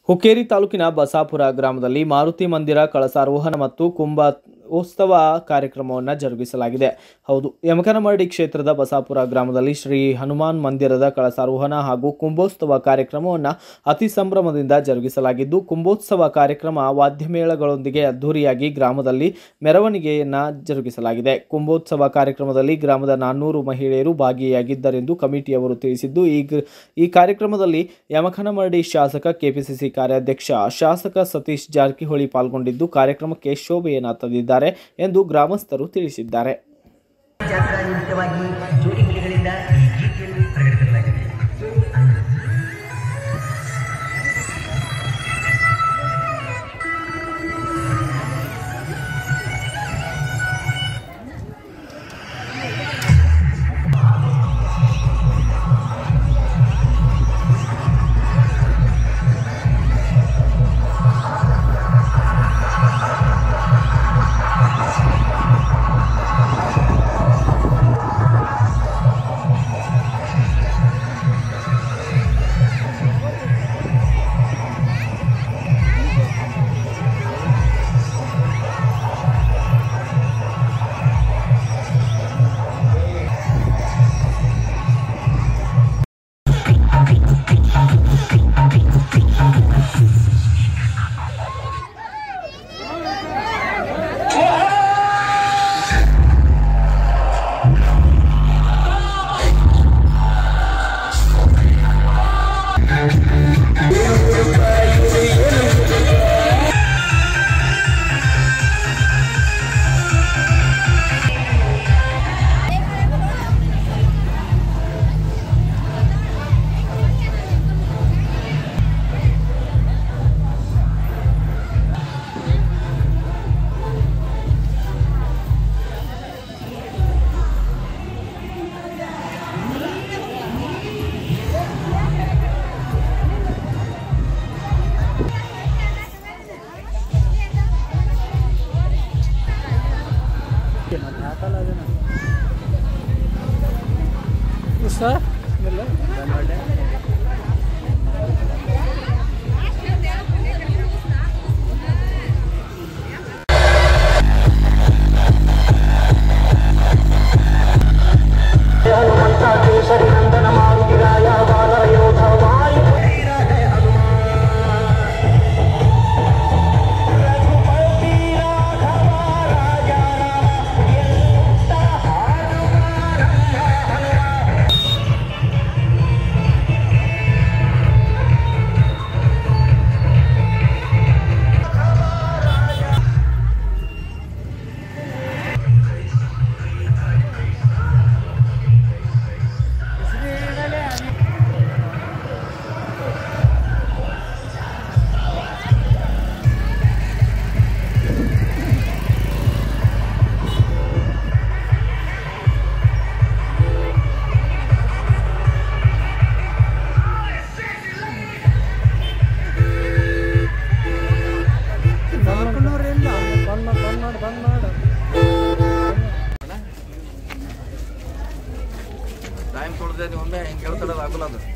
ಹುಕ್ಕೇರಿ ತಾಲೂಕಿನ ಬಸಾಪುರ ಗ್ರಾಮದಲ್ಲಿ ಮಾರುತಿ ಮಂದಿರ ಕಳಸಾರೋಹಣ ಮತ್ತು ಕುಂಭ ಉತ್ಸವ ಕಾರ್ಯಕ್ರಮವನ್ನು ಜರುಗಿಸಲಾಗಿದೆ ಹೌದು ಯಮಕನಮರಡಿ ಕ್ಷೇತ್ರದ ಬಸಾಪುರ ಗ್ರಾಮದಲ್ಲಿ ಶ್ರೀ ಹನುಮಾನ್ ಮಂದಿರದ ಕಳಸಾರೋಹಣ ಹಾಗೂ ಕುಂಭೋತ್ಸವ ಕಾರ್ಯಕ್ರಮವನ್ನು ಅತಿ ಸಂಭ್ರಮದಿಂದ ಜರುಗಿಸಲಾಗಿದ್ದು ಕುಂಭೋತ್ಸವ ಕಾರ್ಯಕ್ರಮ ವಾದ್ಯಮೇಳಗಳೊಂದಿಗೆ ಅದ್ಧೂರಿಯಾಗಿ ಗ್ರಾಮದಲ್ಲಿ ಮೆರವಣಿಗೆಯನ್ನು ಜರುಗಿಸಲಾಗಿದೆ ಕುಂಭೋತ್ಸವ ಕಾರ್ಯಕ್ರಮದಲ್ಲಿ ಗ್ರಾಮದ ನಾನ್ನೂರು ಮಹಿಳೆಯರು ಭಾಗಿಯಾಗಿದ್ದರೆಂದು ಕಮಿಟಿಯವರು ತಿಳಿಸಿದ್ದು ಈ ಗ- ಈ ಕಾರ್ಯಕ್ರಮದಲ್ಲಿ ಯಮಕನಮರಡಿ ಶಾಸಕ ಕೆಪಿಸಿಸಿ ಕಾರ್ಯಾಧ್ಯಕ್ಷ ಶಾಸಕ ಸತೀಶ್ ಜಾರಕಿಹೊಳಿ ಪಾಲ್ಗೊಂಡಿದ್ದು ಕಾರ್ಯಕ್ರಮಕ್ಕೆ ಶೋಭೆಯನ್ನು ತಂದಿದ್ದಾರೆ ಎಂದು ಗ್ರಾಮಸ್ಥರು ತಿಳಿಸಿದ್ದಾರೆ ಜಾತ್ರಾ ನಿಮಿತ್ತವಾಗಿ ಜೋಡಿ ಹುಲಿಗಳಿಂದ ಗೀತೆಯನ್ನು ಪ್ರಕಟಿಸಲಾಗಿದೆ ಟೈಮ್ ತೊಳ್ದೆ ಒಮ್ಮೆ ಹಿಂಗೆ ಹೇಳ್ತಾರಲ್ಲ ಆಗೋಲ್ಲ ಅದು